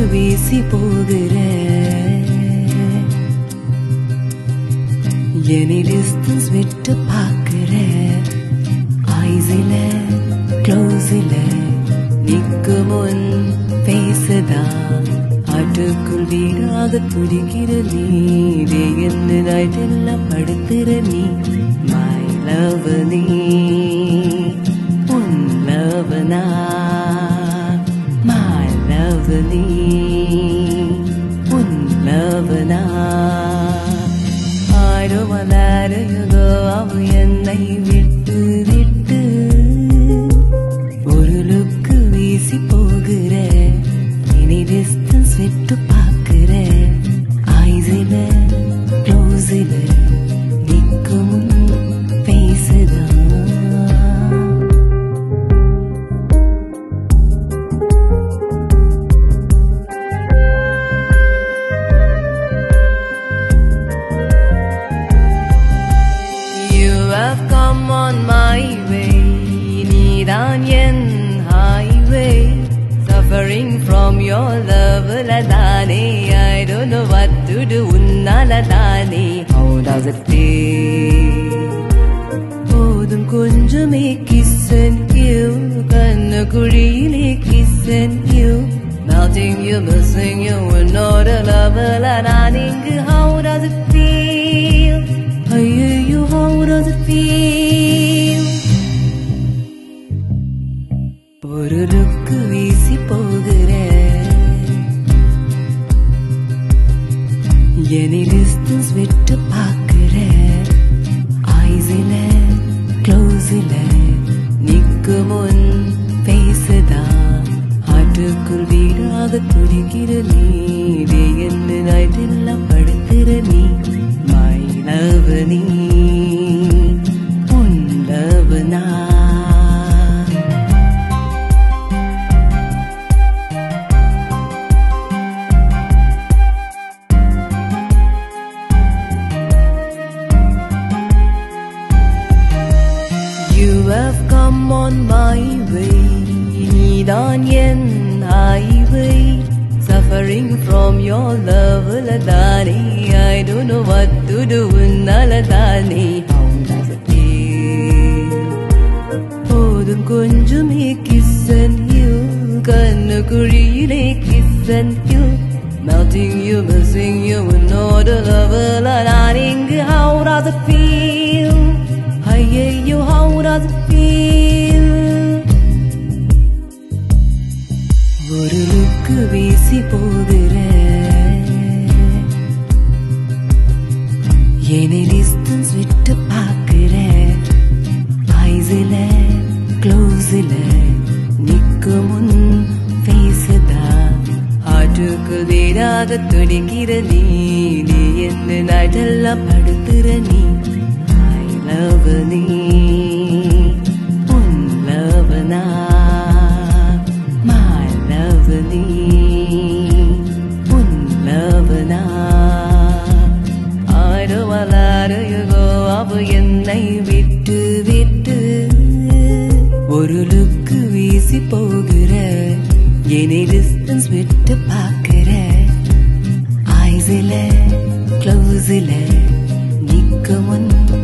வீசி போகிற any distance விட்டு பார்க்கிற ஐஸில க்ளோஸில நிக்கும் முன் பேசுதான் ஆட்டுக்குள் வீடாக துடிக்கிற நீ டே என்று நைட் எல்லாம் படுத்துற நீ மை லவ் நீ உன் லவ் நான் மை லவ் நீ உன் லவ் நான் ஆடுவதாரையதோ அவ என்னை விட்டு விட்டு ஒரு லுக்கு வீசி போகிற இனி டிஸ்டன்ஸ் விட்டு பார்க்கிற ஐஸில க்ளோஸில நிற்கும் பேசுதான் You have come on my way நீதான் என் highway Suffering from your love தானே I don't know what to do உன்னால தானே How does it feel போதும் கொஞ்சமே kiss and you கண்ணு குழியிலே kiss and you Melting you, missing you, உன்னோட லவல நான் இங்கு How does it feel ஐயோ how does it feel ஒரு லுக்கு வீசி போகிற எனி டிஸ்டன்ஸ் விட்டு பார்க்கிற ஐஸில க்ளோஸில நிக்கும் முன் பேசுதான் ஆட்டுக்குள் வீடாக துடிக்கிற நீ டே என்று நைட் எல்லாம் படுத்துற நீ மை லவ் நீ உன் லவ் நான் You have come on my way நீதான் என் highway Suffering from your love தானே I don't know what to do உன்னால தானே How does it feel போதும் கொஞ்சமே kiss and you கண்ணு குழியிலே kiss and you Melting you, missing you உன்னோட லவல நான் இங்கு How does it feel ஐயையோ how does it feel ஒரு லுக்கு வீசி போகிற எனி டிஸ்டன்ஸ் விட்டு பார்க்கிற ஐஸில க்ளோஸில நிக்கும் முன் பேசுதான் ஆட்டுக்குள் வீடாக துடிக்கிற நீ நீ என்ன நைட்டெல்லாம் படுத்துற நீ ஐ லவ் நீ உன் லவ் நான் மை லவ் நீ உன் லவ் நான் ஆடுவலாரையோ அவ என்னை விட்டு விட்டு ஒரு லுக்கு வீசி போகிற எனி டிஸ்டன்ஸ் விட்டு பார்க்கிற ஐஸில க்ளோஸில நிக்கும் முன்